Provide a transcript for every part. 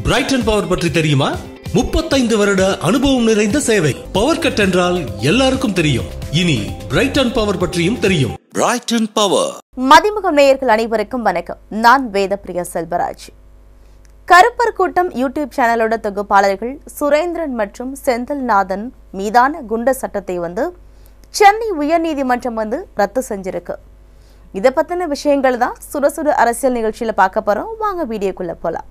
Brayton power பற்றி தெரியுமா முப்பத்தைந்து வருட அனுபவம் நிறைந்த சேவை பவர் கட் என்றால் எல்லாருக்கும் தெரியும் இனி பிரைட்டன் பவர் பற்றியும் தெரியும் Brighton Power. மதிமுகம் நேயர்கள் அனைவருக்கும் வணக்கம் நான் வேதப்பிரியா செல்வராஜ் கருப்பர் கூட்டம் யூடியூப் சேனலோட தொகுப்பாளர்கள் சுரேந்திரன் மற்றும் செந்தில்நாதன் மீதான குண்ட சட்டத்தை வந்து சென்னை உயர்நீதிமன்றம் வந்து ரத்து செஞ்சிருக்கு இதை பத்தின விஷயங்கள் தான் சுட சுட அரசியல் நிகழ்ச்சியில பார்க்க போறோம் வாங்க வீடியோக்குள்ள போலாம்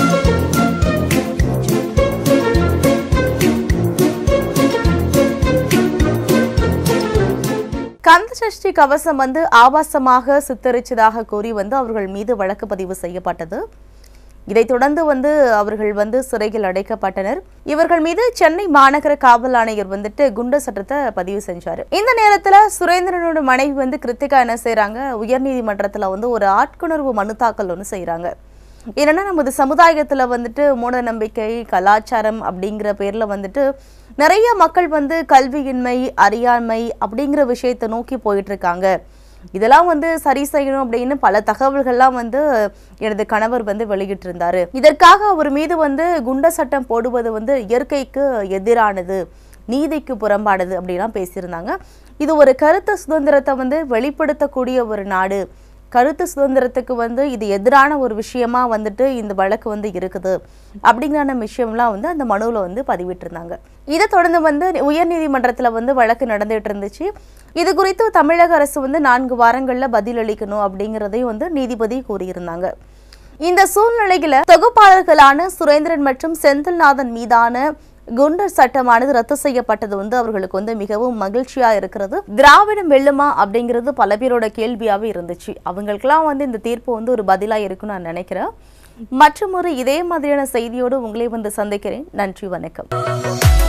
கந்த சஷ்டி கவசம் வந்து ஆபாசமாக சித்தரிச்சதாக கூறி வந்து அவர்கள் மீது வழக்கு பதிவு செய்யப்பட்டது இதைத் தொடர்ந்து வந்து அவர்கள் வந்து சிறையில் அடைக்கப்பட்டனர் இவர்கள் மீது சென்னை மாநகர காவல் ஆணையர் வந்துட்டு குண்ட சட்டத்தை பதிவு செஞ்சாரு இந்த நேரத்துல சுரேந்திரனோட மனைவி வந்து கிருத்திகா என்ன செய்றாங்க உயர்நீதிமன்றத்துல வந்து ஒரு ஆட்கொணர்வு மனு தாக்கல் ஒன்று செய்றாங்க என்னன்னா நமது சமுதாயத்துல வந்துட்டு மூட நம்பிக்கை கலாச்சாரம் அப்படிங்கிற பேர்ல வந்துட்டு நிறைய மக்கள் வந்து கல்வியின்மை அறியாமை அப்படிங்கிற விஷயத்தை நோக்கி போயிட்டு இருக்காங்க இதெல்லாம் வந்து சரி செய்யணும் அப்படின்னு பல தகவல்கள்லாம் வந்து எனது கணவர் வந்து வெளியிட்டிருந்தாரு இதற்காக அவர் மீது வந்து குண்ட சட்டம் போடுவது வந்து இயற்கைக்கு எதிரானது நீதிக்கு புறம்பானது அப்படிலாம் பேசியிருந்தாங்க இது ஒரு கருத்து சுதந்திரத்தை வந்து வெளிப்படுத்தக்கூடிய ஒரு நாடு கருத்து சுதந்திரத்துக்கு வந்து இது எதிரான ஒரு விஷயமா வந்துட்டு இந்த வழக்கு வந்து இருக்குது அப்படிங்கிற விஷயம்லாம் வந்து அந்த மனுவில் வந்து பதிவிட்டிருந்தாங்க இதை தொடர்ந்து வந்து உயர்நீதிமன்றத்தில் வந்து வழக்கு நடந்துட்டு இருந்துச்சு இது குறித்து தமிழக அரசு வந்து நான்கு வாரங்களில் பதிலளிக்கணும் அப்படிங்கிறதையும் வந்து நீதிபதி கூறியிருந்தாங்க இந்த சூழ்நிலையில தொகுப்பாளர்களான சுரேந்திரன் மற்றும் செந்தில்நாதன் மீதான குண்டர் சட்டமானது ரத்து செய்யப்பட்டது வந்து அவர்களுக்கு வந்து மிகவும் மகிழ்ச்சியா இருக்கிறது திராவிடம் வெல்லுமா அப்படிங்கிறது பல பேரோட கேள்வியாவே இருந்துச்சு அவங்களுக்கெல்லாம் வந்து இந்த தீர்ப்பு வந்து ஒரு பதிலா இருக்கும்னு நான் நினைக்கிறேன் மற்றும் ஒரு இதே மாதிரியான செய்தியோடு உங்களை வந்து சந்திக்கிறேன் நன்றி வணக்கம்